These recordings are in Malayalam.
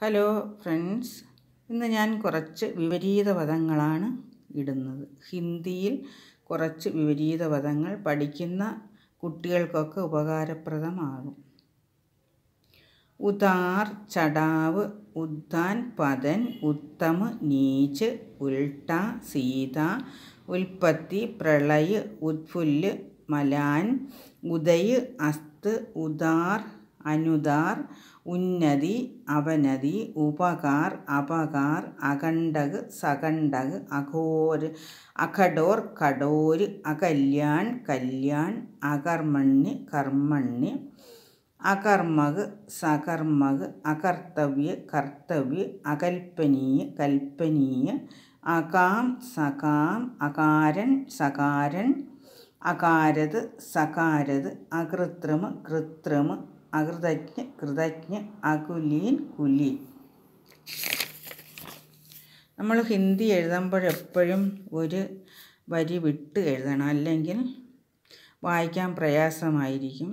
ഹലോ ഫ്രണ്ട്സ് ഇന്ന് ഞാൻ കുറച്ച് വിപരീത പദങ്ങളാണ് ഇടുന്നത് ഹിന്ദിയിൽ കുറച്ച് വിപരീത പദങ്ങൾ പഠിക്കുന്ന കുട്ടികൾക്കൊക്കെ ഉപകാരപ്രദമാകും ഉദാർ ചടാവ് ഉദ്ദാൻ പതൻ ഉത്തമ് നീച്ച് ഉൽട്ട സീത ഉൽപ്പത്തി പ്രളയ് ഉത്ഫുല്ല് മലാൻ ഉദയ് അസ്ത് ഉദാർ അനുദാർ ഉന്നതി അവനതി ഉപകാർ അപകാർ അകണ്ടക് സകണ്ടക് അഘോര് അഖഡോർ കടോര് അകല്യാൺ കല്യാൺ അകർമ്മണ്യ കർമ്മണ്യ അകർമ്മക് സകർമ്മക് അകർത്തവ്യ കർത്തവ്യ അകൽപ്പനീയ കൽപ്പനീയ അകാം സകാം അകാരൻ സകാരൻ അകാരത് സകാരത് അകൃത്രിമ കൃത്രിമ അകൃതജ്ഞ കൃതജ്ഞ അകുലീൻ കുലീൻ നമ്മൾ ഹിന്ദി എഴുതുമ്പോഴെപ്പോഴും ഒരു വരി വിട്ട് എഴുതണം അല്ലെങ്കിൽ വായിക്കാൻ പ്രയാസമായിരിക്കും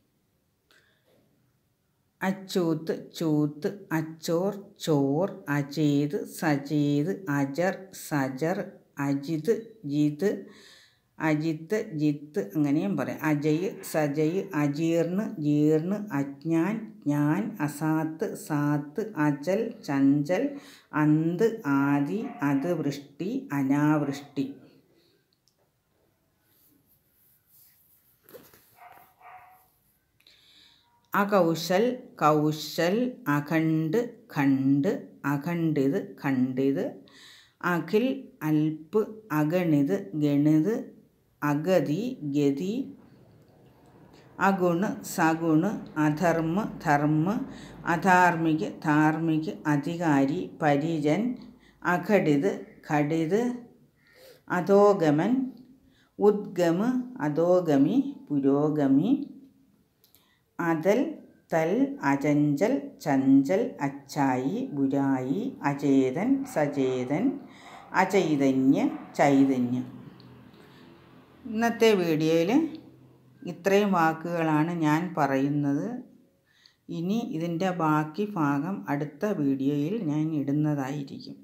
അച്ചൂത്ത് ചൂത്ത് അച്ചോർ ചോർ അജേത് സജേത് അജർ സജർ അജിത് ജിത് അജിത്ത് ജിത്ത് അങ്ങനെയും പറയാം അജയ് സജയ് അജീർണ് ജീർണ് അജ്ഞാൻ ജ്ഞാൻ അസാത്ത് സാത്ത് അചൽ ചഞ്ചൽ അന്ത് ആദി അത് വൃഷ്ടി അനാവൃഷ്ടി അകൗശൽ കൗശൽ അഖണ്ഡ് ഖണ്ഡ് അഖണ്ഡിത് ഖണ്ഡിത് അഖിൽ അൽപ്പ് അഗണിത് ഗണിത് അഗതി ഗതി അഗുണ് സഗുണ് അധർമ്മ ധർമ്മ അധാർമിക് ധാർമ്മിക് അധികാരി പരിജൻ അഘടിത് ഘടിത് അധോഗമൻ ഉദ്ഗമ അധോഗമി പുരോഗമി അതൽ തൽ അചഞ്ചൽ ചഞ്ചൽ അച്ചായി ബുരായി അചേതൻ സചേതൻ അചൈതന്യ ചൈതന്യം ഇന്നത്തെ വീഡിയോയിൽ ഇത്രയും വാക്കുകളാണ് ഞാൻ പറയുന്നത് ഇനി ഇതിൻ്റെ ബാക്കി ഭാഗം അടുത്ത വീഡിയോയിൽ ഞാൻ ഇടുന്നതായിരിക്കും